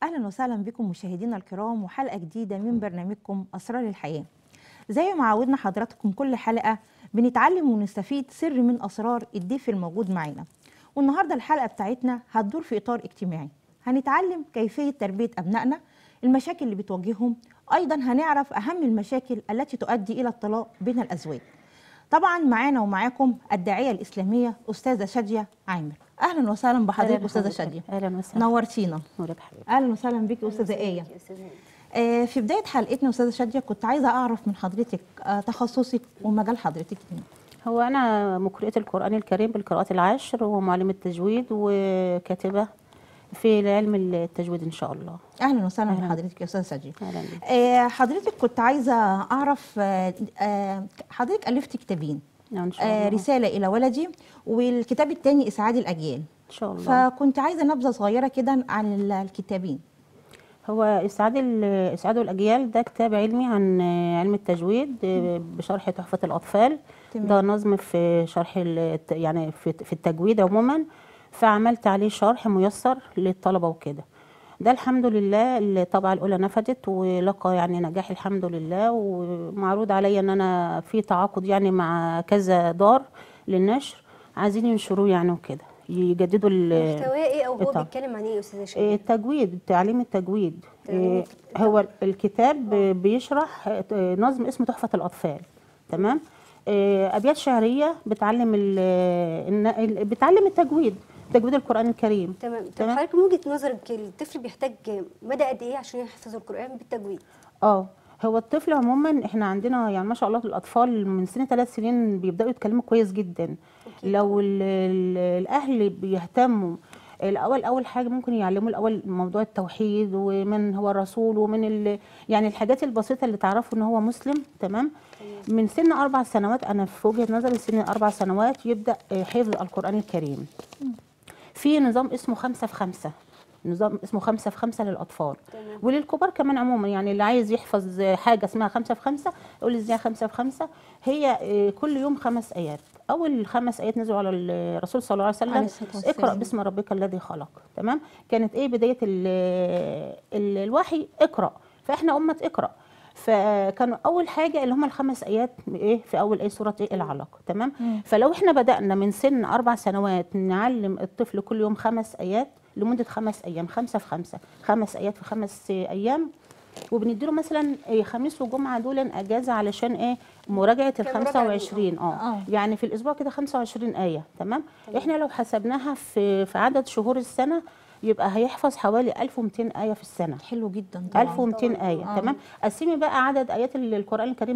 اهلا وسهلا بكم مشاهدينا الكرام وحلقه جديده من برنامجكم اسرار الحياه زي ما عودنا حضراتكم كل حلقه بنتعلم ونستفيد سر من اسرار الضيف الموجود معانا والنهارده الحلقه بتاعتنا هتدور في اطار اجتماعي هنتعلم كيفيه تربيه ابنائنا المشاكل اللي بتواجههم ايضا هنعرف اهم المشاكل التي تؤدي الى الطلاق بين الازواج طبعا معانا ومعاكم الداعيه الاسلاميه استاذه شاديه عامر اهلا وسهلا بحضرتك استاذه شاديه اهلا وسهلا نورتينا نورك حبيبي اهلا وسهلا بك استاذه ايه آه، في بدايه حلقتنا استاذه شاديه كنت عايزه اعرف من حضرتك آه، تخصصك ومجال حضرتك إيه؟ هو انا مقرئه القران الكريم بالقراءات العشر ومعلمه تجويد وكاتبه في علم التجويد ان شاء الله اهلا وسهلا أهلاً. بحضرتك يا استاذه شاديه اهلا بك آه، حضرتك كنت عايزه اعرف آه، آه، حضرتك الفت كتابين نعم ان شاء آه، الله رساله الى ولدي والكتاب الثاني اسعاد الاجيال ان شاء الله فكنت عايزه نبذه صغيره كده عن ال- الكتابين هو اسعاد ال- اسعاد الاجيال ده كتاب علمي عن علم التجويد بشرح تحفه الاطفال تمام. ده نظم في شرح الت- يعني في في التجويد عموما فعملت عليه شرح ميسر للطلبه وكده ده الحمد لله الطبعه الاولى نفذت ولقى يعني نجاح الحمد لله ومعروض عليا ان انا في تعاقد يعني مع كذا دار للنشر عايزين ينشروه يعني وكده يجددوا ال- محتواه ايه او هو الطبع. بيتكلم عن ايه يا استاذه إيه، شيماء التجويد تعليم التجويد تعليم إيه، التجويد. هو الكتاب بيشرح آه، نظم اسمه تحفة الأطفال تمام إيه، أبيات شعرية بتعلم ال- الن- ال- بتعلم التجويد تجويد القرآن الكريم تمام طب تمام. حضرتك من وجهه نظرك الطفل بيحتاج مدى قد ايه عشان يحفظ القران بالتجويد اه هو الطفل عموما احنا عندنا يعني ما شاء الله الاطفال من سن ثلاث سنين بيبداوا يتكلموا كويس جدا أكيد لو ال ال الاهل بيهتموا الاول اول حاجه ممكن يعلموا الاول موضوع التوحيد ومن هو الرسول ومن ال يعني الحاجات البسيطه اللي تعرفوا ان هو مسلم تمام من سن اربع سنوات انا في وجهه نظري سن اربع سنوات يبدا آه، حفظ القران الكريم في نظام اسمه خمسة في خمسة نظام اسمه خمسة في خمسة للأطفال تمام. وللكبار كمان عموما يعني اللي عايز يحفظ حاجة اسمها خمسة في خمسة يقول ازاي خمسة في خمسة هي آه، كل يوم خمس آيات أول خمس آيات نزلوا على الرسول صلى الله عليه عليه وسلم الصلاة والسلام. اقرأ باسم ربك الذي خلق تمام كانت ايه بداية ال ال الوحي اقرأ فاحنا أمة اقرأ فكانوا اول حاجه اللي هم الخمس ايات ايه في اول ايه سوره ايه العلق تمام مم. فلو احنا بدانا من سن اربع سنوات نعلم الطفل كل يوم خمس ايات لمده خمس ايام خمسه في خمسه خمس ايات في خمس ايام وبنديله مثلا إيه خميس وجمعه دول اجازه علشان ايه مراجعه ال كمراجعة 25 اه آه. يعني في الاسبوع كده 25 ايه تمام احنا لو حسبناها في في عدد شهور السنه يبقى هيحفظ حوالي 1200 ايه في السنه حلو جدا طبعا 1200 طبعاً. آية آه. تمام قسمي بقى عدد آيات ال- القرآن الكريم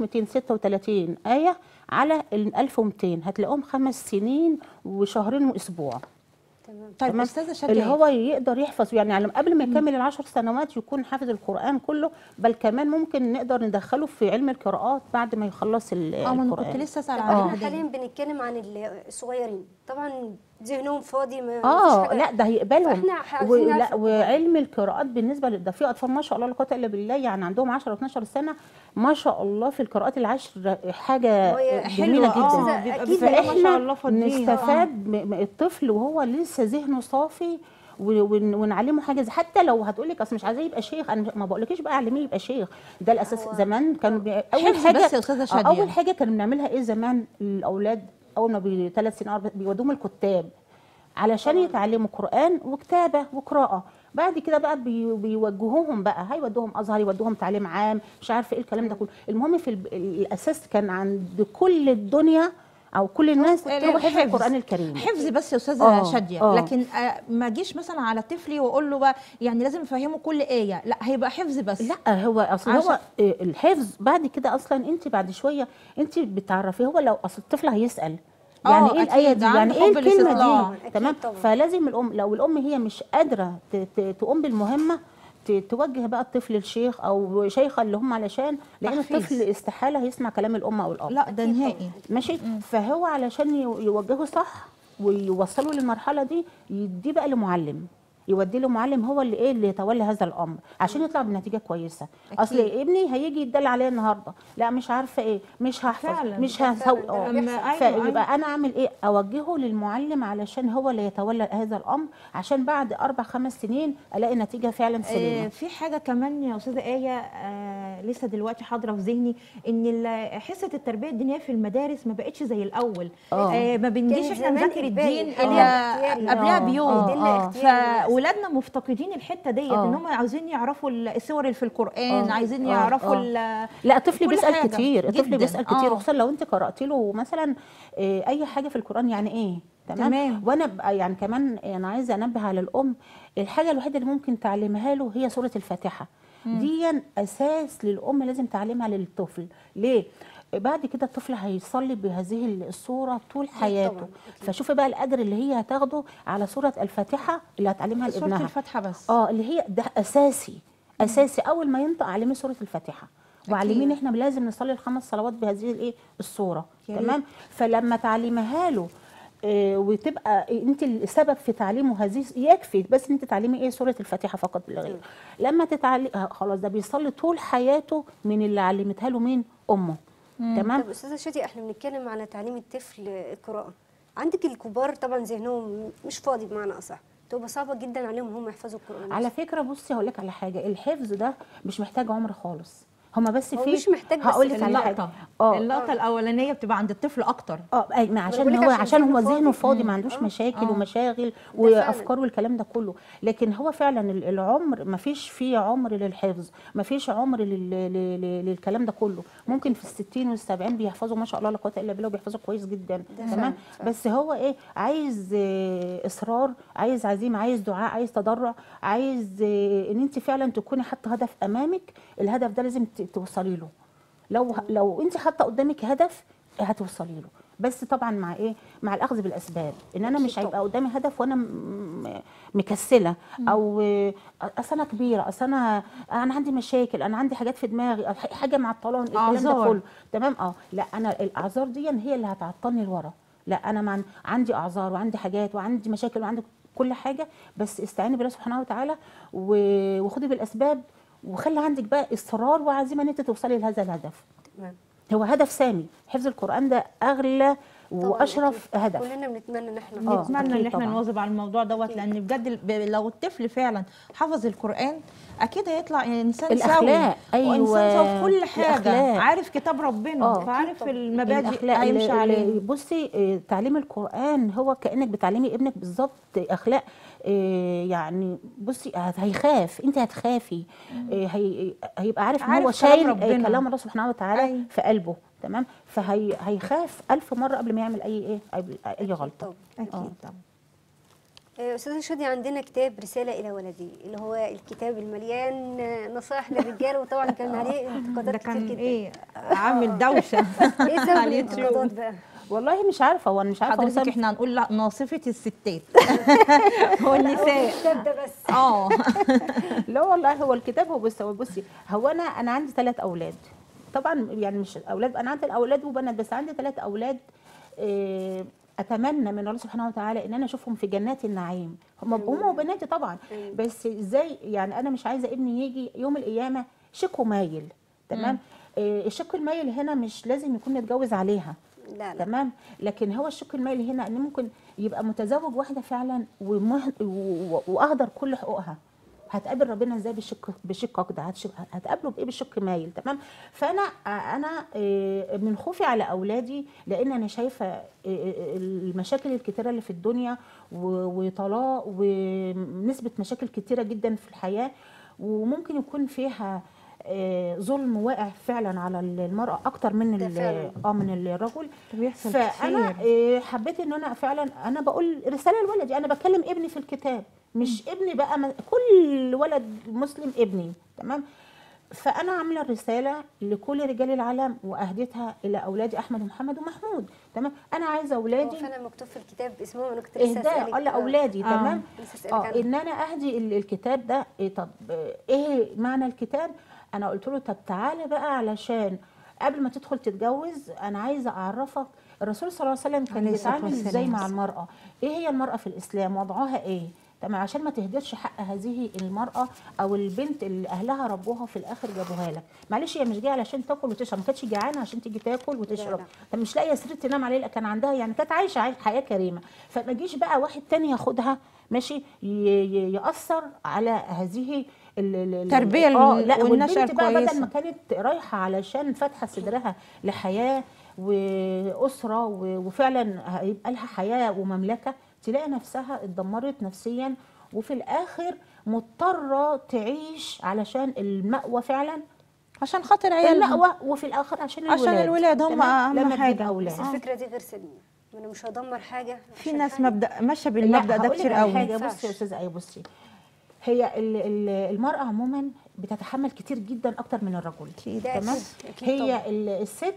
6236 آية على ال 1200 هتلاقيهم خمس سنين وشهرين وأسبوع تمام طيب تمام؟ استاذه شاديه اللي هو يقدر يحفظ يعني على- قبل ما يكمل العشر سنوات يكون حافظ القرآن كله بل كمان ممكن نقدر ندخله في علم القراءات بعد ما يخلص ال- اه ما انا كنت القرآن لسه اسال طب عن احنا الحاجة حاليا دي. بنتكلم عن ال- الصغيرين طبعا ذهنهم فاضي ما اه مفيش حاجة. لا ده هيقبلهم فإحنا عايزين ولا نعرف- وعلم القراءات بالنسبه ل- ده في اطفال ما شاء الله لا قوه الا بالله يعني عندهم 10 و12 سنه ما شاء الله في القراءات العشر حاجه وهي جميله حلوة، جدا اه بيبقى أكيد بسم الله ما شاء فاحنا الله فاضيين نستفاد م- م- الطفل وهو لسه ذهنه صافي و- ون- ونعلمه حاجه زي حتى لو هتقول لك اصل مش عايزاه يبقى شيخ انا مش- ما بقولكيش بقى علميه يبقى شيخ ده الاساس هو- زمان كانوا بي... اول حفظ حاجه بس يا أستاذة آه، شادية. اول حاجه كانوا بنعملها ايه زمان الاولاد اول ما بثلاث سنين أربع بيودوهم الكتاب علشان يتعلموا قران وكتابه وقراءه بعد كده بقى بي- بيوجهوهم بقى هيودوهم ازهر يودوهم تعليم عام مش عارفه ايه الكلام ده كله المهم في الب- الاساس كان عند كل الدنيا او كل الناس آه، هو حفظ حفظ. القران الكريم حفظ بس يا استاذه آه، شاديه آه. لكن آه، ما اجيش مثلا على طفلي واقول له بقى يعني لازم افهمه كل ايه لا هيبقى حفظ بس لا هو اصل عشان- هو آه، الحفظ بعد كده اصلا انت بعد شويه انت بتعرفيه هو لو اصل الطفل هيسال آه، يعني ايه الايه أكيد، دي عنده يعني ايه حب الكلمه الاستطلاع. دي أكيد تمام طبعاً. فلازم الام لو الام هي مش قادره ت- ت- تقوم بالمهمه ت- توجه بقى الطفل للشيخ او شيخه اللي هم علشان لان تحفيز. الطفل استحاله يسمع كلام الام او الاب لا ده أكيد نهائي ماشي فهو علشان ي- يوجهه صح ويوصله للمرحله دي يديه بقى لمعلم يودي له معلم هو اللي ايه اللي يتولى هذا الامر عشان يطلع بنتيجه كويسه اصل أكيد. ابني هيجي يدل عليا النهارده لا مش عارفه ايه مش هحفظ فعلا. مش ده هسوي فعلا. اه ده أما أيوة، فيبقى أيوة. انا اعمل ايه اوجهه للمعلم علشان هو اللي يتولى هذا الامر عشان بعد اربع خمس سنين الاقي نتيجه فعلا آه، سليمه في حاجة كمان يا أستاذة آية آه لسه دلوقتي حاضرة في ذهني إن ال- حصة التربية الدينية في المدارس ما بقتش زي الأول آه. آه ما بنجيش كان إحنا زمان نذاكر إجباري، الدين الحل إلا اختياري. قبلها آه، بيوم آه، الدين آه. اختياري. فاولادنا مفتقدين الحته ديت آه. ان هم عايزين يعرفوا السور اللي في القران آه، عايزين آه، يعرفوا آه. ال- لا الطفل كل بيسال حاجة. كتير الطفل جداً. بيسال كتير آه. وخصوصا لو انت قرات له مثلا آه، اي حاجه في القران يعني ايه تمام, تمام. وانا بقى يعني كمان انا عايزه انبه على الام الحاجه الوحيده اللي ممكن تعلمها له هي سوره الفاتحه دي اساس للام لازم تعلمها للطفل ليه بعد كده الطفل هيصلي بهذه الصوره طول حياته طبعاً، فشوفي بقى الاجر اللي هي هتاخده على سوره الفاتحه اللي هتعلمها سوره لابنها الفاتحه بس اه اللي هي ده اساسي اساسي اول ما ينطق علميه سوره الفاتحه وعلمين احنا لازم نصلي الخمس صلوات بهذه الايه الصوره يا ريت. تمام فلما تعلمها له آه، وتبقى انت السبب في تعليمه هذه يكفي بس انت تعلمي ايه سوره الفاتحه فقط لا غير لما تتعلم خلاص ده بيصلي طول حياته من اللي علمتها له مين امه تمام طب استاذه شادي احنا بنتكلم على تعليم الطفل القراءه عندك الكبار طبعا ذهنهم مش فاضي بمعنى اصح تبقى صعبه جدا عليهم هم يحفظوا القران على فكره بصي هقول لك على حاجه الحفظ ده مش محتاج عمر خالص هما بس هو في مش محتاج بس هقول لك على حاجه اللقطه اه اللقطه الاولانيه بتبقى عند الطفل اكتر اه أي ما عشان بقولك هو عشان عشان هو ذهنه ذهنه فاضي. فاضي ما عندوش آه. مشاكل آه. ومشاغل فعلا. وافكار والكلام ده كله لكن هو فعلا ال- العمر ما فيش فيه عمر للحفظ ما فيش عمر لل... لل... لل- للكلام ده كله ممكن في الستين والسبعين بيحفظوا ما شاء الله لا قوه الا بالله وبيحفظوا كويس جدا تمام فعلا. بس هو ايه عايز آه، اصرار عايز عزيمه عايز دعاء عايز تضرع عايز آه، ان انت فعلا تكوني حاطه هدف امامك الهدف ده لازم ت- توصلي له لو لو انت حاطه قدامك هدف هتوصلي له بس طبعا مع ايه مع الاخذ بالاسباب ان انا مش أكيد هيبقى قدامي هدف وانا م- مكسله او آه، اصل انا كبيره اصل انا انا عندي مشاكل انا عندي حاجات في دماغي أو ح- حاجه معطلاني الكلام ده أعذار. كله تمام اه لا انا الاعذار دي هي اللي هتعطلني لورا لا انا مع عندي اعذار وعندي حاجات وعندي مشاكل وعندي كل حاجه بس استعيني بالله سبحانه وتعالى و- وخدي بالاسباب وخلي عندك بقى اصرار وعزيمه ان انت توصلي لهذا الهدف تمام هو هدف سامي حفظ القرآن ده أغلى طبعاً وأشرف أكيد. هدف كلنا بنتمنى ان احنا آه. نحفظ نتمنى ان أكيد احنا طبعاً. نواظب على الموضوع دوت أكيد. لان بجد ال- لو الطفل فعلا حفظ القران اكيد هيطلع انسان الأخلاق، سوي أيوة. وانسان سوي في كل حاجه الأخلاق. عارف كتاب ربنا آه. فعارف طبعاً. المبادئ الأخلاق هيمشي اللي- اللي- عليها بصي آه، تعليم القرآن هو كأنك بتعلمي ابنك بالظبط أخلاق آه، يعني بصي هت- هيخاف انت هتخافي آه، هي هيبقى عارف ان عارف هو كلام شايل آه، ربنا. كلام الله سبحانه وتعالى أيوة. في قلبه تمام فهيخاف ألف مرة قبل ما يعمل أي إيه أي- أي غلطة طبعاً. اكيد آه. طبعا آه، استاذه شادي عندنا كتاب رساله الى ولدي اللي هو الكتاب المليان آه، نصائح للرجال وطبعا كان عليه انتقادات ده كتير كان جدا ايه عامل دوشه ايه سبب على اليوتيوب. الانتقادات بقى والله مش عارفة هو أنا مش عارفة هو حضرتك سبب- احنا هنقول لا ناصفه الستات هو النساء الكتاب ده بس اه لا والله هو الكتاب هو بص هو بصي هو انا انا عندي ثلاث اولاد طبعا يعني مش اولاد انا عندي اولاد وبنات بس عندي ثلاث اولاد آه، اتمنى من الله سبحانه وتعالى ان انا اشوفهم في جنات النعيم هم هم وبناتي طبعا أيوة. بس ازاي يعني انا مش عايزه ابني يجي يوم القيامه شقه مايل تمام آه، الشق المايل هنا مش لازم يكون متجوز عليها لا لا تمام لكن هو الشق المالي هنا ان ممكن يبقى متزوج واحده فعلا ومه... و- واهدر كل حقوقها هتقابل ربنا ازاي بالشق بشقك ده هتش- هتقابله بايه بالشق مايل تمام فانا انا آه، من خوفي على اولادي لان انا شايفه آه، آه، المشاكل الكتيره اللي في الدنيا و- وطلاق ونسبه مشاكل كتيره جدا في الحياه وممكن يكون فيها آه، ظلم واقع فعلا على المراه اكتر من ده ال- فعلا. اه من الرجل ده بيحصل فانا كتير آه، حبيت ان انا فعلا انا بقول رساله لولدي انا بكلم ابني في الكتاب مش ابني بقى م- كل ولد مسلم ابني تمام فانا عامله رساله لكل رجال العالم واهديتها الى اولادي احمد ومحمد ومحمود تمام انا عايزه هو اولادي فعلا مكتوب في الكتاب اسمه انا كنت لسه اهداء اسالك قال لاولادي آه. تمام لسه اسالك اه عنه. ان انا اهدي ال- الكتاب ده إيه طب آه، ايه معنى الكتاب انا قلت له طب تعالى بقى علشان قبل ما تدخل تتجوز انا عايزه اعرفك الرسول صلى الله عليه وسلم كان عليه الصلاة بيتعامل ازاي والسلام. مع المراه ايه هي المراه في الاسلام وضعها ايه تمام عشان ما تهدرش حق هذه المراه او البنت اللي اهلها ربوها في الاخر جابوها لك معلش هي مش جايه علشان تاكل وتشرب ما كانتش جعانه عشان تيجي تاكل وتشرب لا. طب مش لاقيه سرير تنام عليه لا كان عندها يعني كانت عايشه عايش حياه كريمه فما يجيش بقى واحد تاني ياخدها ماشي ي- ي- ياثر على هذه ال- ال- ال- التربية آه، ال- لا والنشأة والبنت بقى بدل الكويسة. ما كانت رايحه علشان فاتحه صدرها لحياه واسره و- وفعلا هيبقى لها حياه ومملكه تلاقي نفسها اتدمرت نفسيا وفي الاخر مضطره تعيش علشان المأوى فعلا عشان خاطر عيالهم المأوى وفي الاخر عشان الولاد عشان الولاد هم تمام؟ أهم لما حاجة. تجيب اولاد بس الفكره دي غير سليمه انا مش هدمر حاجه في عشان ناس حاجة. مبدا ماشيه لا، بالمبدا ده هقولك كتير على قوي حاجه ينفعش. بصي يا استاذه ايه بصي هي ال- ال- المراه عموما بتتحمل كتير جدا اكتر من الرجل أكيد. ده تمام أكيد- أكيد هي طبعاً. ال- الست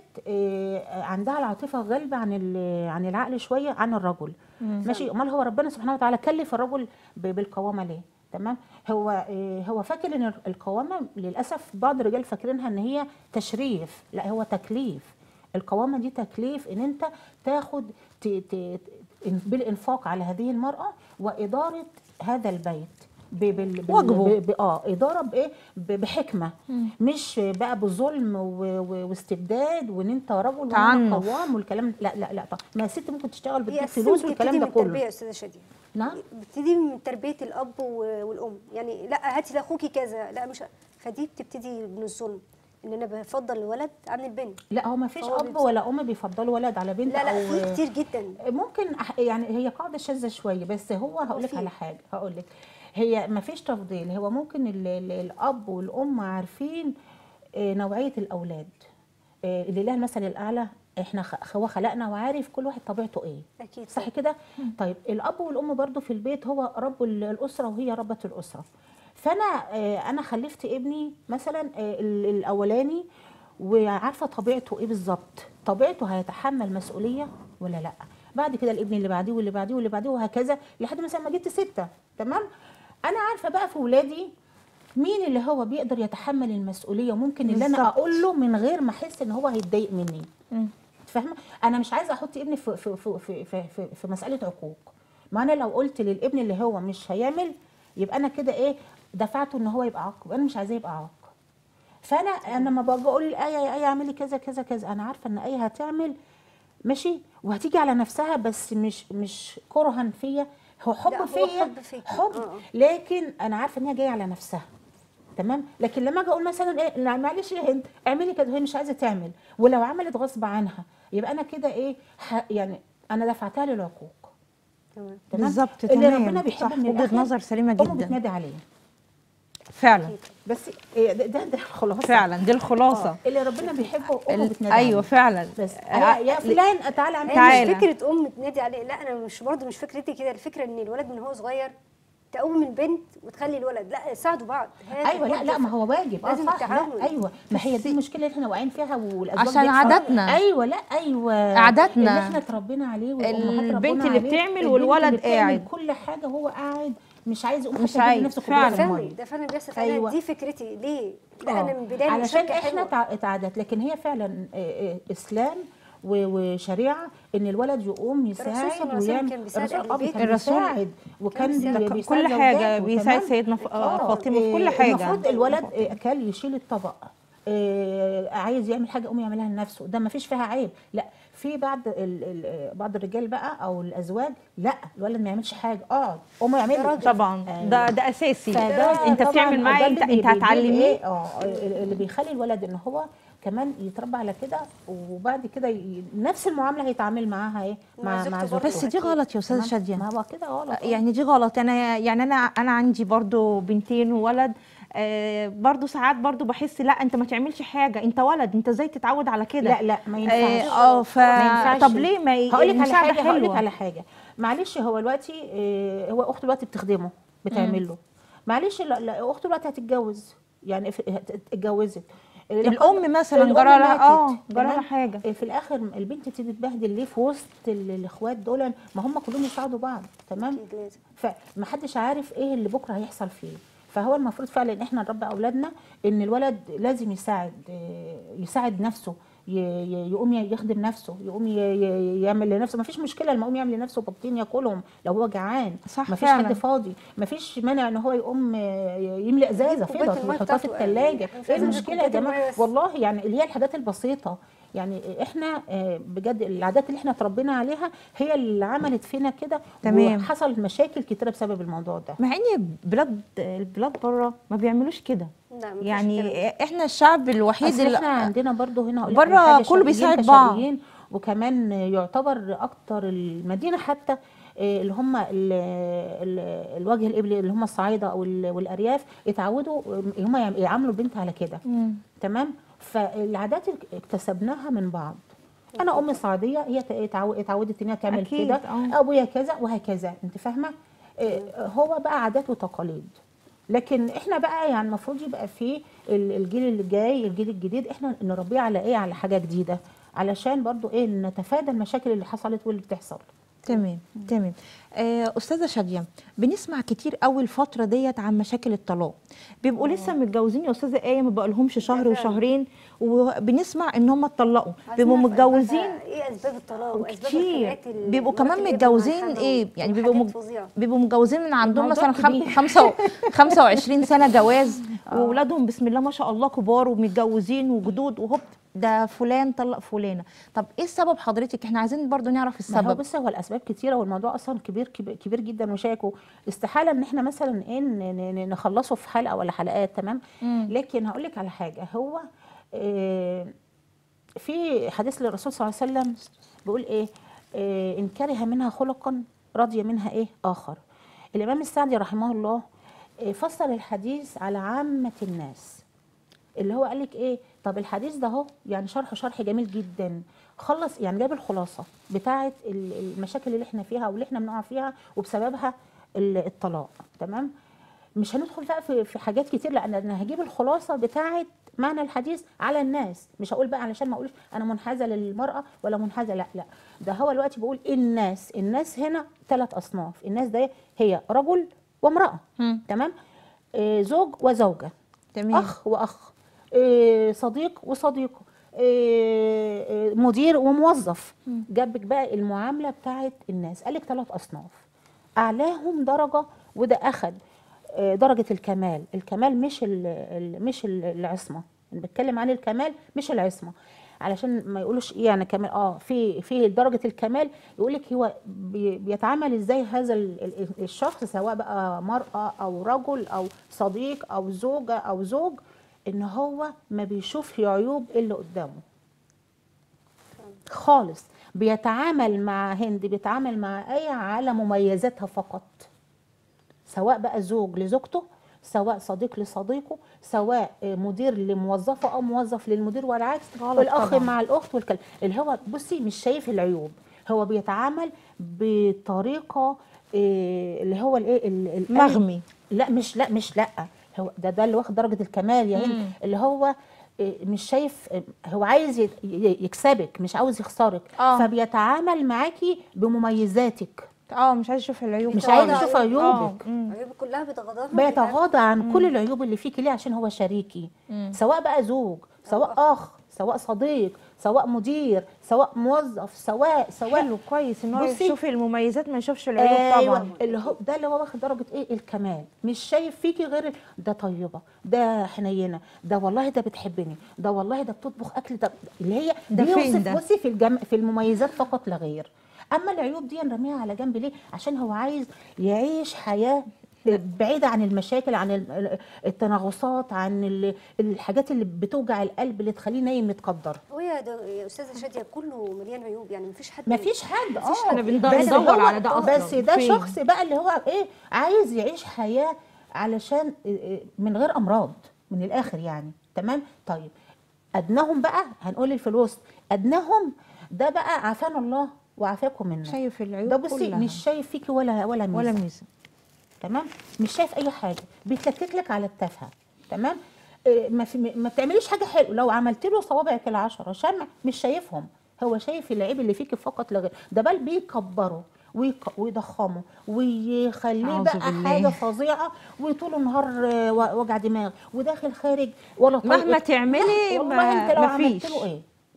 آه، عندها العاطفه غالبه عن ال- عن العقل شويه عن الرجل ماشي امال هو ربنا سبحانه وتعالى كلف الرجل ب- بالقوامه ليه تمام هو آه، هو فاكر ان القوامه للاسف بعض الرجال فاكرينها ان هي تشريف لا هو تكليف القوامه دي تكليف ان انت تاخد ت- ت- بالانفاق على هذه المراه واداره هذا البيت ب- بال- بال- واجبه. ب- ب- اه اداره بايه ب- بحكمه مش بقى بظلم و- و- واستبداد وان انت رجل وانا تعنف. قوام والكلام ده- لا لا لا طبعا ما الست ممكن تشتغل هي بتجيب أساساً فلوس والكلام بتبتدي ده من التربيه كله يا استاذه شاديه نعم بتبتدي من تربيه الاب و- والام يعني لا هاتي لاخوكي كذا لا مش فدي بتبتدي من الظلم ان انا بفضل الولد عن البنت لا هو ما فيش فهو اب بيبص- ولا ام بيفضلوا ولد على بنت لا لا او في كتير جدا ممكن أح- يعني هي قاعده شاذه شويه بس هو هقول لك في. على حاجه هقول لك هي ما فيش تفضيل هو ممكن ال- ال- الاب والام عارفين آه، نوعيه الاولاد آه، لله المثل الاعلى احنا خ- هو خلقنا وعارف كل واحد طبيعته ايه اكيد صح كده طيب الاب والام برضو في البيت هو رب ال- الاسره وهي ربة الاسره فانا آه، انا خلفت ابني مثلا آه، ال- الاولاني وعارفه طبيعته ايه بالظبط طبيعته هيتحمل مسؤوليه ولا لا بعد كده الابن اللي بعديه واللي بعديه واللي بعديه وهكذا لحد مثلا ما جبت سته تمام انا عارفه بقى في ولادي مين اللي هو بيقدر يتحمل المسؤوليه وممكن اللي انا بالظبط. اقول له من غير ما احس ان هو هيتضايق مني مم. فاهمه انا مش عايزه احط ابني في في في في في, في, في مساله عقوق ما انا لو قلت للابن اللي هو مش هيعمل يبقى انا كده ايه دفعته ان هو يبقى عاق انا مش عايزاه يبقى عاق فانا انا لما باجي اقول الايه يا ايه اعملي كذا كذا كذا انا عارفه ان ايه هتعمل ماشي وهتيجي على نفسها بس مش مش كرها فيا هو لا، حب هو فيا حب فيكي. حب آه. لكن انا عارفه ان هي جايه على نفسها تمام لكن لما اجي اقول مثلا ايه لا معلش يا هند اعملي كده وهي مش عايزه تعمل ولو عملت غصب عنها يبقى انا كده ايه ح- يعني انا دفعتها للعقوق تمام تمام بالظبط اللي تمام ربنا بيحبه صح من وجهه الآخر، نظر سليمه امه جدا بتنادي عليه فعلا أكيد. بس إيه ده ده, ده الخلاصه فعلا دي الخلاصه آه، اللي ربنا بيحبه امه ال- بتنادي ايوه عليه فعلا بس آه، يا فلان تعالى اعمل هي تعالى. مش فكره ام تنادي عليه لا انا مش برضه مش فكرتي كده الفكره ان الولد من هو صغير تقوم البنت وتخلي الولد لا ساعدوا بعض هات ايوه لا لا ما هو واجب اه لازم صح التعاون. لا ايوه ما هي دي المشكله اللي احنا واقعين فيها والازواج عشان بيحصل- عاداتنا. ايوه لا ايوه عاداتنا. اللي احنا اتربينا عليه والامهات البنت ربنا اللي عليه. بتعمل البنت والولد اللي بتعمل قاعد. كل حاجه هو قاعد مش عايز يقوم مش حتى يجيب عايز، نفسه كوباية فعلا. فعلا المية. ده فعلا بيحصل فعلا أيوة. دي فكرتي ليه لا آه. انا من البدايه علشان مشاركة احنا حلوة. تع- اتعادت لكن هي فعلا آه، آه، اسلام و- وشريعه ان الولد يقوم الرسول صلى الله يساعد عليه وسلم ويعمل كان بيساعد الرسول أهل آه، البيت. كان الرسول بيساعد وكان بيساعد. بي- كل بيساعد حاجة زوجاته، بيساعد تمام؟ سيدنا ف- آه، آه، فاطمة في كل آه، حاجة. المفروض الولد آه، كان يشيل الطبق آه، عايز يعمل حاجه قوم يعملها لنفسه ده ما فيش فيها عيب لا في بعض ال ال بعض الرجال بقى او الازواج لا الولد ما يعملش حاجه اقعد قوم اعمل ده راجل. طبعا ده ده اساسي فده انت طبعاً بتعمل ده معاه اللي انت بي- انت بيجيب هتعلميه إيه؟ اه اللي بيخلي الولد ان هو كمان يتربى على كده وبعد كده ي... نفس المعامله هيتعامل معاها ايه مع مع زوجته مع برضه. زوجته بس دي غلط يا استاذه تمام؟ شاديه ما هو كده غلط آه. يعني دي غلط انا يعني انا انا عندي برضو بنتين وولد آه برضو ساعات برضو بحس لا انت ما تعملش حاجه انت ولد انت ازاي تتعود على كده لا لا ما ينفعش اه آه، ف ما ينفعش. طب ليه ما ي- هقول لك على المساعدة حاجه هقول لك حلوة. على حاجه معلش هو دلوقتي آه، هو اخته دلوقتي بتخدمه بتعمل له معلش لا, لا اخته دلوقتي هتتجوز يعني في- هت- اتجوزت الام مثلا الأم جرى لها ماتت، اه جرى لها تمام؟ حاجه في الاخر البنت تيجي تتبهدل ليه في وسط ال- الاخوات دول ما هم كلهم يساعدوا بعض تمام اكيد لازم فمحدش عارف ايه اللي بكره هيحصل فيه فهو المفروض فعلا ان احنا نربي اولادنا ان الولد لازم يساعد آه، يساعد نفسه ي- ي- ي- يقوم يخدم نفسه يقوم ي- ي- يعمل لنفسه ما فيش مشكله لما يقوم يعمل لنفسه بطين ياكلهم لو هو جعان صح ما فيش فعلا. حد فاضي ما فيش مانع ان هو يقوم آه، يملي ازازه كوباية فضه المية ويحطها في بتاعته، الثلاجه يعني مش ايه عايزين المشكله يا كوباية جماعه المية بس. والله يعني اللي هي الحاجات البسيطه يعني احنا آه، بجد العادات اللي احنا اتربينا عليها هي اللي عملت فينا كده تمام. وحصل مشاكل كتيره بسبب الموضوع ده مع ان بلاد البلاد بره ما بيعملوش كده لا مفيش يعني كده. احنا الشعب الوحيد اصل اللي احنا عندنا برضو هنا هقول لك بره على حاجة، كله شرقيين بيساعد بعض. كشرقيين، وكمان يعتبر اكتر المدينه حتى آه، اللي هم ال- ال- الوجه القبلي اللي هم الصعايده او ال- والارياف اتعودوا هم يعاملوا البنت على كده مم. تمام فالعادات اكتسبناها من بعض انا ام صعيديه هي اتعو- اتعودت ان هي تعمل أكيد، كده آه. ابويا كذا وهكذا انت فاهمه آه، هو بقى عادات وتقاليد لكن احنا بقى يعني المفروض يبقى في ال- الجيل اللي جاي الجيل الجديد احنا نربيه على ايه على حاجه جديده علشان برضو ايه نتفادى المشاكل اللي حصلت واللي بتحصل تمام تمام آه، استاذه شاديه بنسمع كتير قوي الفتره ديت عن مشاكل الطلاق بيبقوا لسه متجوزين يا استاذه ايه ما بقالهمش شهر فعلا. وشهرين وبنسمع ان هم اتطلقوا عايزين بيبقوا نعرف متجوزين بقى ايه اسباب الطلاق واسباب كتير الخناقات اللي بيبقوا مرات كمان الابن متجوزين مع ايه الحمل يعني بيبقوا وحاجات مج... فظيعة. بيبقوا متجوزين من عندهم الموضوع مثلا خم... كبير. خمسة و... 25 سنه جواز واولادهم بسم الله ما شاء الله كبار ومتجوزين وجدود وهوب ده فلان طلق فلانه طب ايه السبب حضرتك احنا عايزين برضو نعرف ما هو السبب بص هو الاسباب كتيره والموضوع اصلا كبير كبير, كبير جدا وشائك استحاله ان احنا مثلا ايه ن- ن- نخلصه في حلقه ولا حلقات تمام مم. لكن هقول لك على حاجه هو آه، في حديث للرسول صلى الله عليه وسلم بيقول ايه آه، ان كره منها خلقا رضي منها ايه اخر الامام السعدي رحمه الله آه، فصل الحديث على عامه الناس اللي هو قال لك ايه طب الحديث ده اهو يعني شرحه شرح جميل جدا خلص يعني جاب الخلاصه بتاعه ال- المشاكل اللي احنا فيها واللي احنا بنقع فيها وبسببها ال- الطلاق تمام مش هندخل بقى في في حاجات كتير لان انا هجيب الخلاصه بتاعه معنى الحديث على الناس مش هقول بقى علشان ما اقولش انا منحازه للمراه ولا منحازه لا لا ده هو دلوقتي بقول الناس الناس هنا ثلاث اصناف الناس ده هي رجل وامراه مم. تمام آه زوج وزوجه تمام اخ واخ إيه، صديق وصديقه إيه، إيه، مدير وموظف جابك بقى المعامله بتاعت الناس قالك ثلاث اصناف اعلاهم درجه وده اخد إيه، درجه الكمال الكمال مش ال- ال- مش ال- العصمه أنا بتكلم عن الكمال مش العصمه علشان ما يقولوش ايه يعني كمال اه في في درجه الكمال يقول لك هو بي- بيتعامل ازاي هذا ال- ال- الشخص سواء بقى مراه او رجل او صديق او زوجه او زوج ان هو ما بيشوفش عيوب اللي قدامه خالص بيتعامل مع هند بيتعامل مع اي على مميزاتها فقط سواء بقى زوج لزوجته سواء صديق لصديقه سواء آه، مدير لموظفه او موظف للمدير والعكس غلط والاخ طبعاً. مع الاخت والكلام اللي هو بصي مش شايف العيوب هو بيتعامل بطريقه آه، اللي هو الايه ال- ال- مغمي لا مش لا مش لا هو ده ده اللي واخد درجه الكمال يا مم. هند اللي هو إيه، مش شايف إيه، هو عايز ي- ي- يكسبك مش عاوز يخسرك آه. فبيتعامل معاكي بمميزاتك اه مش عايز اشوف العيوب مش خالص. عايز يشوف آه، عيوبك مم. عيوبك كلها بتغاضاها بيتغاضى عن كل العيوب اللي فيكي ليه عشان هو شريكي مم. سواء بقى زوج سواء اخ سواء صديق سواء مدير سواء موظف سواء سواء حلو كويس ان هو بصي، يشوف المميزات ما يشوفش العيوب ايوه طبعا اللي هو ده اللي هو واخد درجه ايه الكمال مش شايف فيكي غير ده طيبه ده حنينه ده والله ده بتحبني ده والله ده بتطبخ اكل ده اللي هي ده فين بيوصف ده؟ بصي في الجم... في المميزات فقط لا غير اما العيوب دي نرميها على جنب ليه عشان هو عايز يعيش حياه بعيدة عن المشاكل عن ال- التناغصات عن ال- الحاجات اللي بتوجع القلب اللي تخليه نايم متقدر هو يا, دو- يا استاذه شاديه كله مليان عيوب يعني مفيش حد ما فيش حد اه احنا بند- بس بندور هو- على ده أصلاً. بس ده فين؟ شخص بقى اللي هو ايه عايز يعيش حياه علشان إيه إيه من غير امراض من الاخر يعني تمام طيب ادناهم بقى هنقول الفلوس ادناهم ده بقى عافانا الله وعافاكم منا شايف العيوب ده بصي كلها. مش شايف فيكي ولا ولا ميزه ولا ميزه تمام مش شايف اي حاجه بيتلكك لك على التافهه تمام إيه، ما في ما بتعمليش حاجه حلوه لو عملت له صوابعك العشره شمع مش شايفهم هو شايف العيب اللي فيكي فقط لا غير ده بل بيكبره ويك- ويضخمه ويخليه أعوذ بقى بالله. حاجه فظيعه وطول النهار آه، و- وجع دماغ وداخل خارج ولا طايقك. مهما تعملي والله ما- انت لو ما عملت فيش. له ايه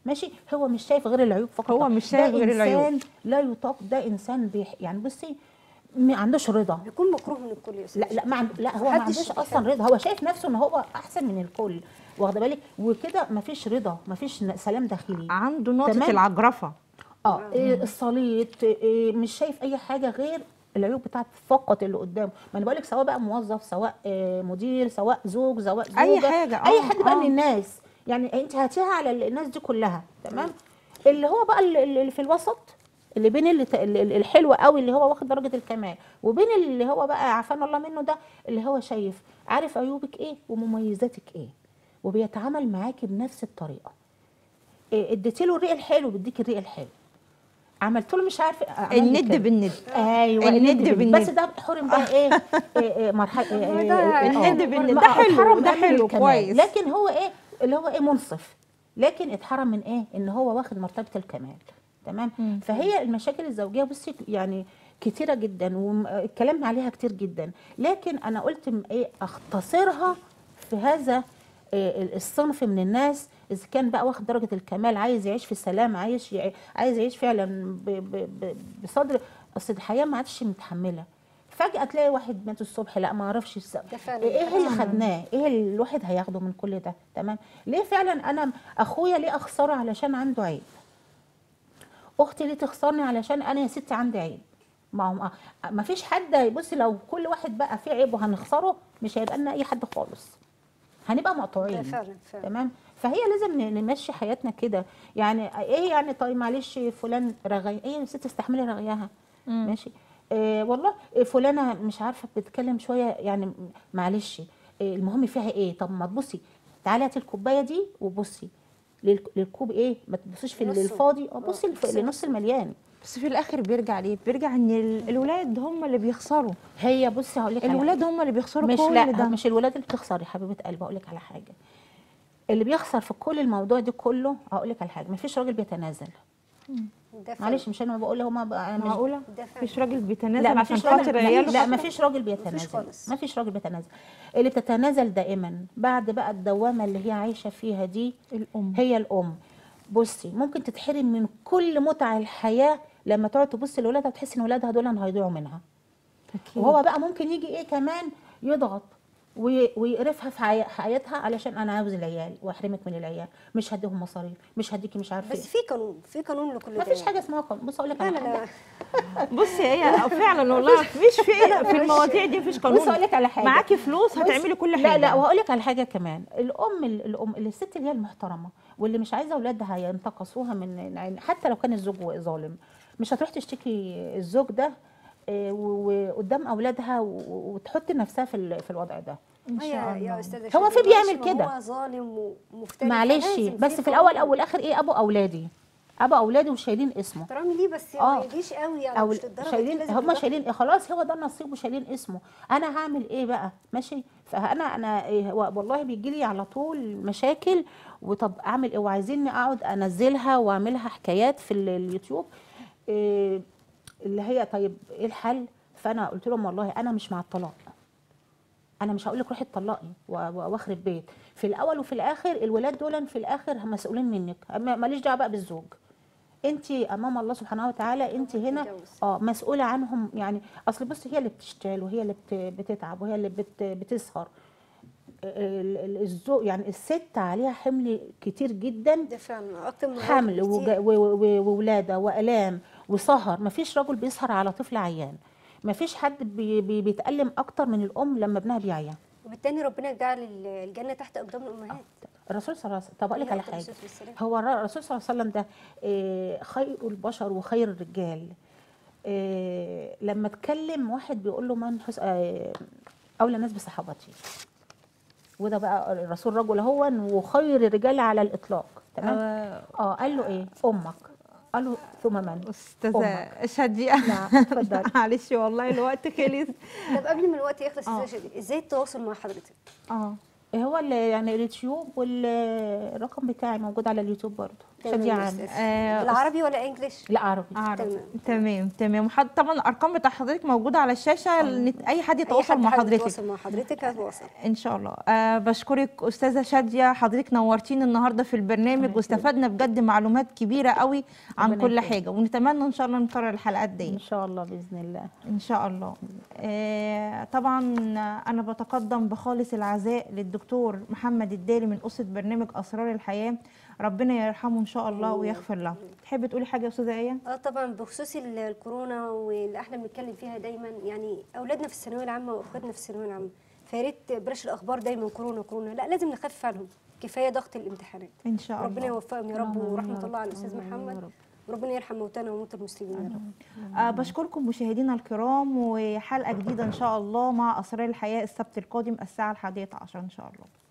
ماشي هو مش شايف غير العيوب فقط هو مش شايف ده غير العيوب. إنسان لا يطاق ده انسان بيح يعني بصي ما عندوش رضا بيكون مكروه من الكل يا استاذ لا لا ما عند... لا هو ما محدش عندوش اصلا بيحب. رضا هو شايف نفسه ان هو احسن من الكل واخده بالك وكده ما فيش رضا ما فيش سلام داخلي عنده نقطه تمام. العجرفه اه إيه الصليط إيه مش شايف اي حاجه غير العيوب بتاعت فقط اللي قدامه ما انا بقول لك سواء بقى موظف سواء آه، مدير سواء زوج سواء زوجه أي حاجة، اي آه، حد بقى آه. من الناس يعني انت هاتيها على الناس دي كلها تمام اللي هو بقى اللي اللي في الوسط اللي بين اللي ت- اللي- اللي الحلو قوي اللي هو واخد درجه الكمال وبين اللي هو بقى عافانا الله منه ده اللي هو شايف عارف عيوبك ايه ومميزاتك ايه وبيتعامل معاكي بنفس الطريقه إيه، اديتي له الريق الحلو بيديك الريق الحلو عملت له مش عارفه عمل لي الند كده. بالند ايوه الند الند بالند بالند. بس ده حرم بقى ايه, إيه, إيه مرحله إيه إيه ده إيه الند آه. بالند. ما- ده حلو، اتحرم ده بقى من حلو، الكمال. كويس. لكن هو ايه اللي هو ايه منصف لكن اتحرم من ايه ان هو واخد مرتبه الكمال تمام مم. فهي المشاكل الزوجيه بصي يعني كتيره جدا والكلام عليها كتير جدا لكن انا قلت م- ايه اختصرها في هذا إيه الصنف من الناس اذا كان بقى واخد درجه الكمال عايز يعيش في سلام عايش يع- عايز يعيش فعلا ب ب ب بصدر اصل الحياه ما عادش متحمله فجاه تلاقي واحد مات الصبح لا ما اعرفش الس- ده فعلا ايه اللي خدناه ايه اللي الواحد هياخده من كل ده تمام ليه فعلا انا اخويا ليه اخسره علشان عنده عيب اختي ليه تخسرني علشان انا يا ستي عندي عيب ما هو ما فيش حد بصي لو كل واحد بقى فيه عيب وهنخسره مش هيبقى لنا اي حد خالص هنبقى ده مقطوعين فعلا فعلا تمام فهي لازم ن- نمشي حياتنا كده يعني ايه يعني طيب معلش فلان رغي ايه يا ست استحملي رغيها مم. ماشي إيه والله إيه فلانه مش عارفه بتتكلم شويه يعني م- معلش إيه المهم فيها ايه طب ما تبصي تعالي هاتي الكوبايه دي وبصي للك- للكوب ايه ما تبصيش في نصه. الفاضي اه آه، بصي الف- بصي لنص نصه. المليان بس في الاخر بيرجع ليه بيرجع ان ال- الولاد هم اللي بيخسروا هي بصي هقول لك على الولاد هم اللي بيخسروا مش كل لا ده مش الولاد اللي بتخسر يا حبيبه قلبي اقول لك على حاجه اللي بيخسر في كل الموضوع ده كله هقول لك على حاجه مفيش راجل بيتنازل ده فعلا معلش مش انا بقول هما بقى أنا مش معقوله ده فعلا مفيش راجل بيتنازل لا عشان مفيش راجل خاطر لا, عياله لا خاطر؟ مفيش راجل بيتنازل خالص. مفيش راجل بيتنازل اللي بتتنازل دائما بعد بقى الدوامه اللي هي عايشه فيها دي الام هي الام بصي ممكن تتحرم من كل متع الحياه لما تقعد تبص لاولادها وتحس ان اولادها دول هيضيعوا منها أكيد. وهو بقى ممكن يجي ايه كمان يضغط وي- ويقرفها في حي- حياتها علشان انا عاوز العيال واحرمك من العيال مش هديهم مصاريف مش هديكي مش عارفه بس ايه في قانون في قانون لكل ده ما فيش يعني. حاجه اسمها قانون بص اقول لك لا على لا حاجه لا بصي هي فعلا والله مفيش في في المواضيع دي مفيش قانون بص اقول لك على حاجه معاكي فلوس بص، هتعملي كل حاجه لا لا وهقول لك على حاجه كمان الام الام اللي الست اللي هي المحترمه واللي مش عايزه اولادها ينتقصوها من يعني حتى لو كان الزوج ظالم مش هتروح تشتكي الزوج ده آه، و- وقدام اولادها و- وتحط نفسها في ال- في الوضع ده ان هي شاء يا الله استاذه هو شيرين، في بيعمل معلش، ما كده. هو ظالم ومفتري معلش فلازم بس في قانون. الاول او الاخر ايه ابو اولادي ابو اولادي وشايلين اسمه احترامي ليه بس آه. ما يجيش قوي يعني او مش للدرجه دي شايلين لازم هم تضحي. شايلين إيه خلاص هو ده النصيب وشايلين اسمه انا هعمل ايه بقى ماشي فانا انا إيه هو والله بيجي لي على طول مشاكل وطب اعمل ايه وعايزيني اقعد انزلها واعملها حكايات في ال- اليوتيوب إيه اللي هي طيب ايه الحل فانا قلت لهم والله انا مش مع الطلاق انا مش هقول لك روحي اتطلقي و- و- واخرب بيت في الاول وفي الاخر الولاد دول في الاخر هم مسؤولين منك ما- ماليش دعوه بقى بالزوج انت امام الله سبحانه وتعالى انت هنا تتجوز. اه مسؤوله عنهم يعني اصل بصي هي اللي بتشتغل وهي اللي بت- بتتعب وهي اللي بت بتسهر ال- ال- الزوج يعني الست عليها حمل كتير جدا ده فعلا اكتر من حمل الراجل وج- كتير. و- و- وولاده والام وسهر مفيش رجل بيسهر على طفل عيان مفيش حد بي بي بيتألم اكتر من الام لما ابنها بيعيا وبالتالي ربنا جعل ال- الجنه تحت اقدام الامهات الرسول صلى الله عليه وسلم طب اقول لك على عليه الصلاة حاجه والسلام. هو الر- الرسول صلى الله عليه وسلم ده آه، خير البشر وخير الرجال آه، لما اتكلم واحد بيقول له من حس... آه، اولى الناس بصحابتي وده بقى الرسول رجل هو وخير الرجال على الاطلاق تمام آه، اه قال له ايه امك قال له ثم من استاذه أمك. اشهدي نعم اتفضلي معلش والله الوقت خلص طب قبل ما الوقت يخلص آه. يا شيرين، ازاي التواصل مع حضرتك اه هو اللي يعني اليوتيوب والرقم بتاعي موجود على اليوتيوب برضه تمام شادية يا عامر. أستاذ. آه، بالعربي ولا انجلش لا عربي عربي تمام. تمام تمام وحد طبعا الارقام بتاع حضرتك موجوده على الشاشه إن اي حد اي يتواصل حد مع حابب حضرتك يتواصل مع حضرتك هتواصل ان شاء الله أه بشكرك استاذه شاديه حضرتك نورتيني النهارده في البرنامج الله واستفدنا بجد معلومات كبيره قوي عن ربنا كل يكرمك. حاجه ونتمنى ان شاء الله نكرر الحلقات دي ان شاء الله باذن الله ان شاء الله آه طبعا انا بتقدم بخالص العزاء للدكتور محمد الدالي من اسره برنامج اسرار الحياه ربنا يرحمه ان شاء الله ويغفر له تحبي تقولي حاجه يا استاذه ايه اه طبعا بخصوص ال- الكورونا واللي احنا بنتكلم فيها دايما يعني اولادنا في الثانويه العامه واخواتنا في الثانويه العامه فيا ريت بلاش الاخبار دايما كورونا كورونا لا لازم نخفف عنهم كفايه ضغط الامتحانات ان شاء الله ربنا يوفقهم يا رب اللهم آمين يا ورحمه رب. الله على الاستاذ اللهم آمين يا محمد رب. وربنا يرحم موتانا وموتى المسلمين يا رب أه بشكركم مشاهدينا الكرام وحلقه جديده ان شاء الله مع اسرار الحياه السبت القادم الساعه الحادية عشر ان شاء الله